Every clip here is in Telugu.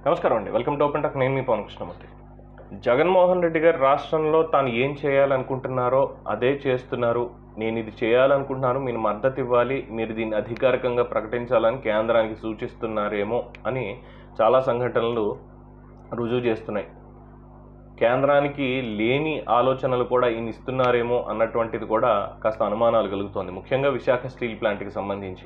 నమస్కారం అండి వెల్కమ్ టు ఓపెన్ టాక్ నేను మీ పవన్ కృష్ణమూర్తి జగన్మోహన్ రెడ్డి గారు రాష్ట్రంలో తాను ఏం చేయాలనుకుంటున్నారో అదే చేస్తున్నారు నేను ఇది చేయాలనుకుంటున్నాను మీరు మద్దతు ఇవ్వాలి మీరు దీన్ని అధికారికంగా ప్రకటించాలని కేంద్రానికి సూచిస్తున్నారేమో అని చాలా సంఘటనలు రుజువు చేస్తున్నాయి కేంద్రానికి లేని ఆలోచనలు కూడా ఈయన ఇస్తున్నారేమో అన్నటువంటిది కూడా కాస్త అనుమానాలు కలుగుతోంది ముఖ్యంగా విశాఖ స్టీల్ ప్లాంట్కి సంబంధించి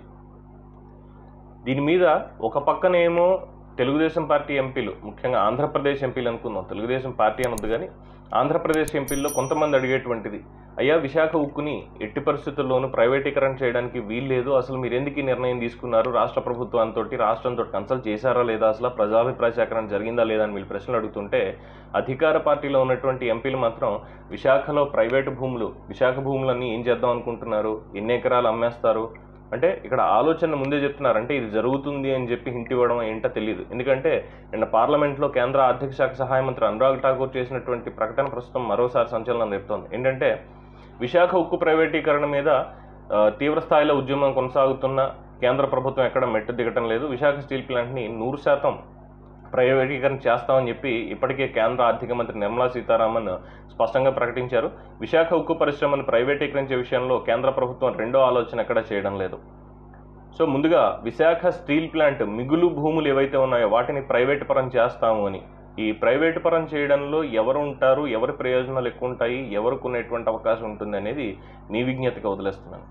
దీని మీద ఒక పక్కనేమో తెలుగుదేశం పార్టీ ఎంపీలు ముఖ్యంగా ఆంధ్రప్రదేశ్ ఎంపీలు అనుకుందాం తెలుగుదేశం పార్టీ అనొద్దు కానీ ఆంధ్రప్రదేశ్ ఎంపీల్లో కొంతమంది అడిగేటువంటిది అయ్యా విశాఖ ఉక్కుని ఎట్టి పరిస్థితుల్లోనూ ప్రైవేటీకరణ చేయడానికి వీల్లేదు అసలు మీరు ఎందుకు ఈ నిర్ణయం తీసుకున్నారు రాష్ట్ర ప్రభుత్వంతో రాష్ట్రంతో కన్సల్ట్ చేశారా లేదా అసలు ప్రజాభిప్రాయ సేకరణ జరిగిందా లేదా అని వీళ్ళు ప్రశ్నలు అడుగుతుంటే అధికార పార్టీలో ఉన్నటువంటి ఎంపీలు మాత్రం విశాఖలో ప్రైవేటు భూములు విశాఖ భూములన్నీ ఏం చేద్దాం అనుకుంటున్నారు ఎన్ని ఎకరాలు అమ్మేస్తారు అంటే ఇక్కడ ఆలోచన ముందే చెప్తున్నారు అంటే ఇది జరుగుతుంది అని చెప్పి హింట్ ఇవ్వడం ఏంటో తెలియదు ఎందుకంటే నిన్న పార్లమెంట్లో కేంద్ర ఆర్థిక శాఖ సహాయ మంత్రి అనురాగ్ ఠాకూర్ చేసినటువంటి ప్రకటన ప్రస్తుతం మరోసారి సంచలనం రేపుతోంది ఏంటంటే విశాఖ ఉక్కు ప్రైవేటీకరణ మీద ఆ, తీవ్ర స్థాయిలో ఉద్యమం కొనసాగుతున్న కేంద్ర ప్రభుత్వం ఎక్కడ మెట్టు దిగటం లేదు విశాఖ స్టీల్ ప్లాంట్ని నూరు శాతం ప్రైవేటీకరణ చేస్తామని చెప్పి ఇప్పటికే కేంద్ర ఆర్థిక మంత్రి నిర్మలా సీతారామన్ స్పష్టంగా ప్రకటించారు విశాఖ ఉక్కు పరిశ్రమను ప్రైవేటీకరించే విషయంలో కేంద్ర ప్రభుత్వం రెండో ఆలోచన ఎక్కడ చేయడం లేదు సో ముందుగా విశాఖ స్టీల్ ప్లాంట్ మిగులు భూములు ఏవైతే ఉన్నాయో వాటిని ప్రైవేట్ పరం చేస్తాము అని ఈ ప్రైవేట్ పరం చేయడంలో ఎవరు ఉంటారు ఎవరి ప్రయోజనాలు ఎక్కువ ఉంటాయి ఎవరు కొనేటువంటి అవకాశం ఉంటుంది అనేది నీ విజ్ఞతగా వదిలేస్తున్నాను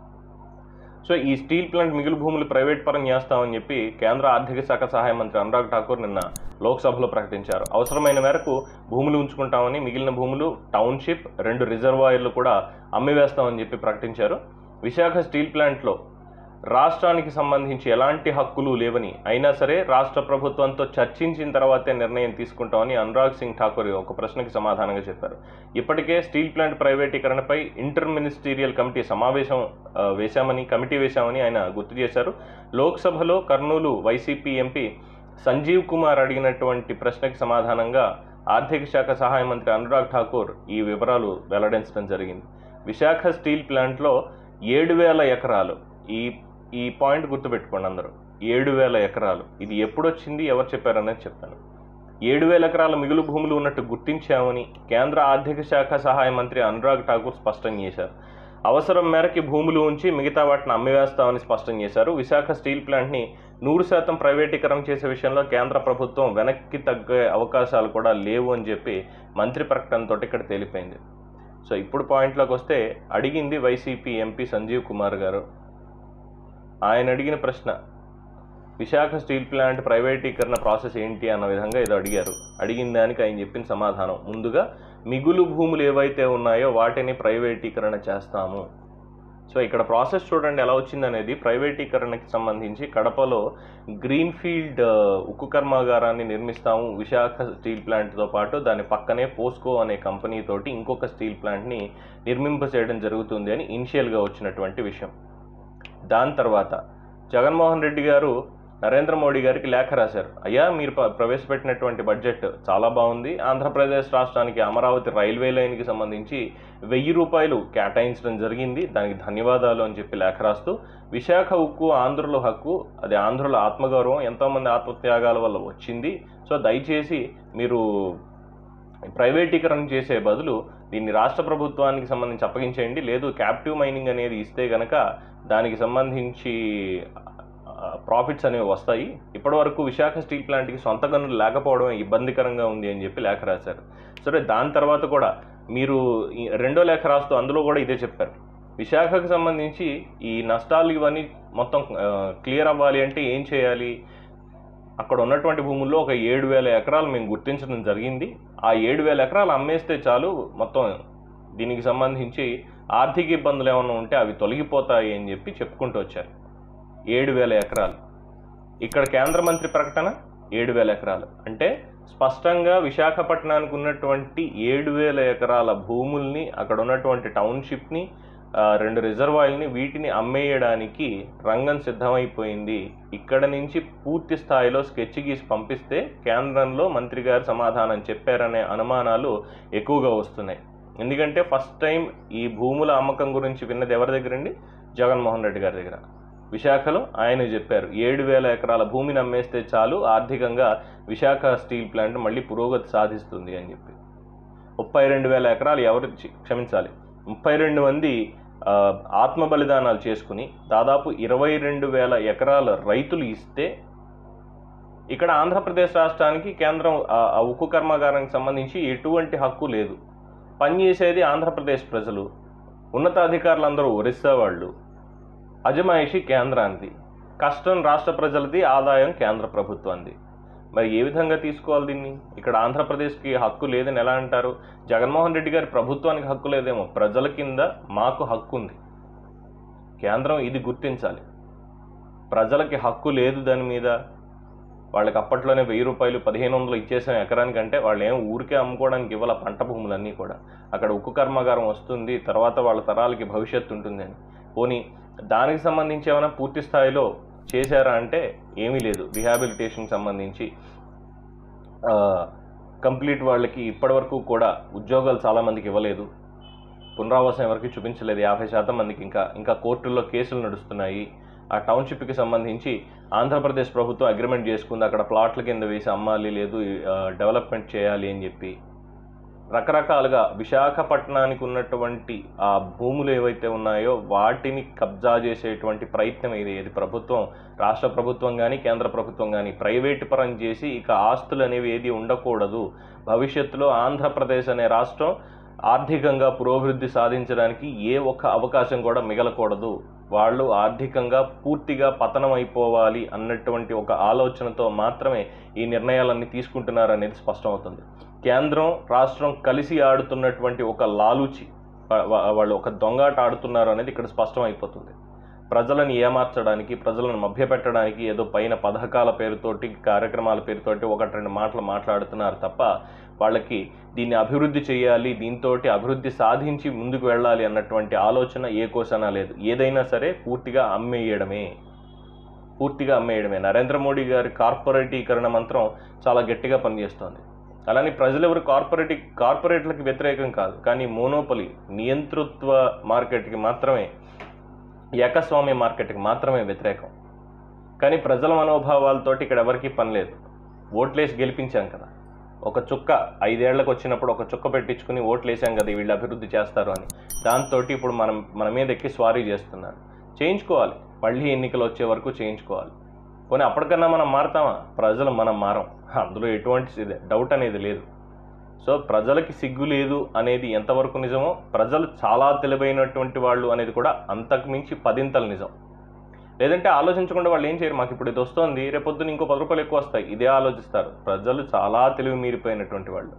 సో ఈ స్టీల్ ప్లాంట్ మిగులు భూములు ప్రైవేట్ పరం చేస్తామని చెప్పి కేంద్ర ఆర్థిక శాఖ సహాయ మంత్రి అనురాగ్ ఠాకూర్ నిన్న లోక్సభలో ప్రకటించారు అవసరమైన మేరకు భూములు ఉంచుకుంటామని మిగిలిన భూములు టౌన్షిప్ రెండు రిజర్వాయర్లు కూడా అమ్మివేస్తామని చెప్పి ప్రకటించారు విశాఖ స్టీల్ ప్లాంట్లో రాష్ట్రానికి సంబంధించి ఎలాంటి హక్కులు లేవని అయినా సరే రాష్ట్ర ప్రభుత్వంతో చర్చించిన తర్వాతే నిర్ణయం తీసుకుంటామని అనురాగ్ సింగ్ ఠాకూర్ ఒక ప్రశ్నకి సమాధానంగా చెప్పారు ఇప్పటికే స్టీల్ ప్లాంట్ ప్రైవేటీకరణపై ఇంటర్ మినిస్టీరియల్ కమిటీ సమావేశం ఆ, వేశామని కమిటీ వేశామని ఆయన గుర్తు చేశారు లోక్సభలో కర్నూలు వైసీపీ ఎంపీ సంజీవ్ కుమార్ అడిగినటువంటి ప్రశ్నకి సమాధానంగా ఆర్థిక శాఖ సహాయ మంత్రి అనురాగ్ ఠాకూర్ ఈ వివరాలు వెల్లడించడం జరిగింది విశాఖ స్టీల్ ప్లాంట్లో ఏడు వేల ఎకరాలు ఈ ఈ పాయింట్ గుర్తుపెట్టుకోండి అందరూ ఏడు వేల ఎకరాలు ఇది ఎప్పుడు వచ్చింది ఎవరు చెప్పారనేది చెప్తాను ఏడు వేల ఎకరాల మిగులు భూములు ఉన్నట్టు గుర్తించామని కేంద్ర ఆర్థిక శాఖ సహాయ మంత్రి అనురాగ్ ఠాకూర్ స్పష్టం చేశారు అవసరం మేరకి భూములు ఉంచి మిగతా వాటిని అమ్మివేస్తామని స్పష్టం చేశారు విశాఖ స్టీల్ ప్లాంట్ని నూరు శాతం ప్రైవేటీకరణ చేసే విషయంలో కేంద్ర ప్రభుత్వం వెనక్కి తగ్గే అవకాశాలు కూడా లేవు అని చెప్పి మంత్రి ప్రకటనతో ఇక్కడ తేలిపోయింది సో ఇప్పుడు పాయింట్లోకి వస్తే అడిగింది వైసీపీ ఎంపీ సంజీవ్ కుమార్ గారు ఆయన అడిగిన ప్రశ్న విశాఖ స్టీల్ ప్లాంట్ ప్రైవేటీకరణ ప్రాసెస్ ఏంటి అన్న విధంగా ఏదో అడిగారు అడిగిన దానికి ఆయన చెప్పిన సమాధానం ముందుగా మిగులు భూములు ఏవైతే ఉన్నాయో వాటిని ప్రైవేటీకరణ చేస్తాము సో ఇక్కడ ప్రాసెస్ చూడండి ఎలా వచ్చిందనేది ప్రైవేటీకరణకి సంబంధించి కడపలో గ్రీన్ఫీల్డ్ ఆ, ఉక్కు కర్మాగారాన్ని నిర్మిస్తాము విశాఖ స్టీల్ ప్లాంట్తో పాటు దాని పక్కనే పోస్కో అనే కంపెనీ తోటి ఇంకొక స్టీల్ ప్లాంట్ని నిర్మింప చేయడం జరుగుతుంది అని ఇనిషియల్గా వచ్చినటువంటి విషయం దాని తర్వాత జగన్మోహన్ రెడ్డి గారు నరేంద్ర మోడీ గారికి లేఖ రాశారు అయ్యా మీరు ప్ర- ప్రవేశపెట్టినటువంటి బడ్జెట్ చాలా బాగుంది ఆంధ్రప్రదేశ్ రాష్ట్రానికి అమరావతి రైల్వే లైన్కి సంబంధించి వెయ్యి రూపాయలు కేటాయించడం జరిగింది దానికి ధన్యవాదాలు అని చెప్పి లేఖ రాస్తూ విశాఖ ఉక్కు ఆంధ్రుల హక్కు అది ఆంధ్రుల ఆత్మగౌరవం ఎంతోమంది ఆత్మత్యాగాల వల్ల వచ్చింది సో దయచేసి మీరు ప్రైవేటీకరణ చేసే బదులు దీన్ని రాష్ట్ర ప్రభుత్వానికి సంబంధించి అప్పగించేయండి లేదు క్యాప్టివ్ మైనింగ్ అనేది ఇస్తే గనక దానికి సంబంధించి ప్రాఫిట్స్ అనేవి వస్తాయి ఇప్పటివరకు విశాఖ స్టీల్ ప్లాంట్కి సొంత గనులు లేకపోవడం ఇబ్బందికరంగా ఉంది అని చెప్పి లేఖ రాశారు సరే దాని తర్వాత కూడా మీరు ఈ రెండో లేఖ రాస్తూ అందులో కూడా ఇదే చెప్పారు విశాఖకు సంబంధించి ఈ నష్టాలు ఇవన్నీ మొత్తం క్లియర్ అవ్వాలి అంటే ఏం చేయాలి అక్కడ ఉన్నటువంటి భూముల్లో ఒక ఏడు వేల ఎకరాలు మేము గుర్తించడం జరిగింది ఆ ఏడు వేల ఎకరాలు అమ్మేస్తే చాలు మొత్తం దీనికి సంబంధించి ఆర్థిక ఇబ్బందులు ఏమైనా ఉంటే అవి తొలగిపోతాయి అని చెప్పి చెప్పుకుంటూ వచ్చారు ఏడు వేల ఎకరాలు ఇక్కడ కేంద్ర మంత్రి ప్రకటన ఏడు వేల ఎకరాలు అంటే స్పష్టంగా విశాఖపట్నానికి ఉన్నటువంటి ఏడు వేల ఎకరాల భూముల్ని అక్కడ ఉన్నటువంటి టౌన్షిప్ని ఆ, రెండు రిజర్వాయర్ని వీటిని అమ్మేయడానికి రంగం సిద్ధమైపోయింది ఇక్కడ నుంచి పూర్తి స్థాయిలో స్కెచ్ గీసి పంపిస్తే కేంద్రంలో మంత్రి గారు సమాధానం చెప్పారనే అనుమానాలు ఎక్కువగా వస్తున్నాయి ఎందుకంటే ఫస్ట్ టైం ఈ భూముల అమ్మకం గురించి విన్నది ఎవరి దగ్గర అండి జగన్మోహన్ రెడ్డి గారి దగ్గర విశాఖలో ఆయన చెప్పారు ఏడు వేల ఎకరాల భూమిని అమ్మేస్తే చాలు ఆర్థికంగా విశాఖ స్టీల్ ప్లాంట్ మళ్ళీ పురోగతి సాధిస్తుంది అని చెప్పి ముప్పై రెండు వేల ఎకరాలు ఎవరు చి- క్షమించాలి ముప్పై రెండు మంది ఆ, ఆత్మ బలిదానాలు చేసుకుని దాదాపు ఇరవై రెండు వేల ఎకరాల రైతులు ఇస్తే ఇక్కడ ఆంధ్రప్రదేశ్ రాష్ట్రానికి కేంద్రం ఆ ఆ ఉక్కు కర్మాగారానికి సంబంధించి ఎటువంటి హక్కు లేదు పనిచేసేది ఆంధ్రప్రదేశ్ ప్రజలు ఉన్నతాధికారులందరూ ఒరిస్సా వాళ్ళు అజమాయిషి కేంద్రానికి కష్టం రాష్ట్ర ప్రజలది ఆదాయం కేంద్ర ప్రభుత్వానికి మరి ఏ విధంగా తీసుకోవాలి దీన్ని ఇక్కడ ఆంధ్రప్రదేశ్కి హక్కు లేదని ఎలా అంటారు జగన్మోహన్ రెడ్డి గారి ప్రభుత్వానికి హక్కు లేదేమో ప్రజల కింద మాకు హక్కు ఉంది కేంద్రం ఇది గుర్తించాలి ప్రజలకి హక్కు లేదు దాని మీద వాళ్ళకి అప్పట్లోనే వెయ్యి రూపాయలు పదిహేను వందలు ఇచ్చేసాం ఎకరానికి అంటే వాళ్ళు ఏం ఊరికే అమ్ముకోవడానికి ఇవ్వాల పంట భూములన్నీ కూడా అక్కడ ఉక్కు కర్మాగారం వస్తుంది తర్వాత వాళ్ళ తరాలకి భవిష్యత్తు ఉంటుంది అని పోనీ దానికి సంబంధించి ఏమైనా పూర్తి స్థాయిలో చేశారా అంటే ఏమీ లేదు రిహాబిలిటేషన్కి సంబంధించి కంప్లీట్ వాళ్ళకి ఇప్పటివరకు కూడా ఉద్యోగాలు చాలామందికి ఇవ్వలేదు పునరావాసం ఎవరికి చూపించలేదు యాభై శాతం మందికి ఇంకా ఇంకా కోర్టుల్లో కేసులు నడుస్తున్నాయి ఆ టౌన్షిప్కి సంబంధించి ఆంధ్రప్రదేశ్ ప్రభుత్వం అగ్రిమెంట్ చేసుకుంది అక్కడ ప్లాట్ల కింద వేసి అమ్మాలి లేదు ఆ, డెవలప్మెంట్ చేయాలి అని చెప్పి రకరకాలుగా విశాఖపట్నానికి ఉన్నటువంటి ఆ భూములు ఏవైతే ఉన్నాయో వాటిని కబ్జా చేసేటువంటి ప్రయత్నం ఇది ఇది ప్రభుత్వం రాష్ట్ర ప్రభుత్వం కానీ కేంద్ర ప్రభుత్వం కానీ ప్రైవేటు పరం చేసి ఇక ఆస్తులు అనేవి ఏది ఉండకూడదు భవిష్యత్తులో ఆంధ్రప్రదేశ్ అనే రాష్ట్రం ఆర్థికంగా పురోభివృద్ధి సాధించడానికి ఏ ఒక్క అవకాశం కూడా మిగలకూడదు వాళ్ళు ఆర్థికంగా పూర్తిగా పతనం అయిపోవాలి అన్నటువంటి ఒక ఆలోచనతో మాత్రమే ఈ నిర్ణయాలన్నీ తీసుకుంటున్నారు అనేది స్పష్టమవుతుంది కేంద్రం రాష్ట్రం కలిసి ఆడుతున్నటువంటి ఒక లాలూచి వా- వా- వాళ్ళు ఒక దొంగాట ఆడుతున్నారు అనేది ఇక్కడ స్పష్టమైపోతుంది ప్రజలను ఏమార్చడానికి ప్రజలను మభ్యపెట్టడానికి ఏదో పైన పథకాల పేరుతోటి కార్యక్రమాల పేరుతోటి ఒకటి రెండు మాటలు మాట్లాడుతున్నారు తప్ప వాళ్ళకి దీన్ని అభివృద్ధి చేయాలి దీంతో అభివృద్ధి సాధించి ముందుకు వెళ్ళాలి అన్నటువంటి ఆలోచన ఏ కోసనా లేదు ఏదైనా సరే పూర్తిగా అమ్మేయడమే పూర్తిగా అమ్మేయడమే నరేంద్ర మోడీ గారి కార్పొరేటీకరణ మంత్రం చాలా గట్టిగా పనిచేస్తోంది అలానే ప్రజలు ఎవరు కార్పొరేట్ కార్పొరేట్లకు వ్యతిరేకం కాదు కానీ మోనోపలి నియంతృత్వ మార్కెట్కి మాత్రమే ఏకస్వామ్య మార్కెట్కి మాత్రమే వ్యతిరేకం కానీ ప్రజల మనోభావాలతోటి ఇక్కడ ఎవరికీ పని లేదు ఓట్లేసి గెలిపించాం కదా ఒక చుక్క ఐదేళ్లకు వచ్చినప్పుడు ఒక చుక్క పెట్టించుకుని ఓట్లేసాం కదా వీళ్ళు అభివృద్ధి చేస్తారు అని దాంతో ఇప్పుడు మనం మన మీద ఎక్కి స్వారీ చేస్తున్నారు చేయించుకోవాలి మళ్ళీ ఎన్నికలు వచ్చే వరకు చేయించుకోవాలి పోనీ అప్పటికన్నా మనం మారుతామా ప్రజలు మనం మారం అందులో ఎటువంటి డౌట్ అనేది లేదు సో ప్రజలకి సిగ్గు లేదు అనేది ఎంతవరకు నిజమో ప్రజలు చాలా తెలివైనటువంటి వాళ్ళు అనేది కూడా అంతకు మించి పదింతలు నిజం లేదంటే ఆలోచించకుండా వాళ్ళు ఏం చేయరు మాకు ఇప్పుడు ఇది వస్తుంది రేపొద్దున ఇంకో పది రూపాయలు ఎక్కువ వస్తాయి ఇదే ఆలోచిస్తారు ప్రజలు చాలా తెలివి మీరిపోయినటువంటి వాళ్ళు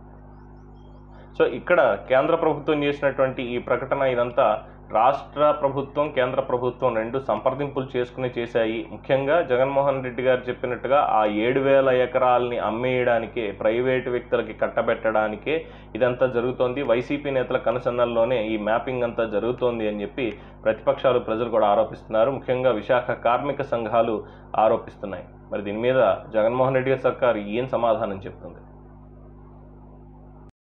సో ఇక్కడ కేంద్ర ప్రభుత్వం చేసినటువంటి ఈ ప్రకటన ఇదంతా రాష్ట్ర ప్రభుత్వం కేంద్ర ప్రభుత్వం రెండు సంప్రదింపులు చేసుకుని చేశాయి ముఖ్యంగా జగన్మోహన్ రెడ్డి గారు చెప్పినట్టుగా ఆ ఏడు వేల ఎకరాలని అమ్మేయడానికే ప్రైవేటు వ్యక్తులకి కట్టబెట్టడానికే ఇదంతా జరుగుతోంది వైసీపీ నేతల కనుసన్నల్లోనే ఈ మ్యాపింగ్ అంతా జరుగుతోంది అని చెప్పి ప్రతిపక్షాలు ప్రజలు కూడా ఆరోపిస్తున్నారు ముఖ్యంగా విశాఖ కార్మిక సంఘాలు ఆరోపిస్తున్నాయి మరి దీని మీద జగన్మోహన్ రెడ్డి గారి సర్కారు ఏం సమాధానం చెప్తుంది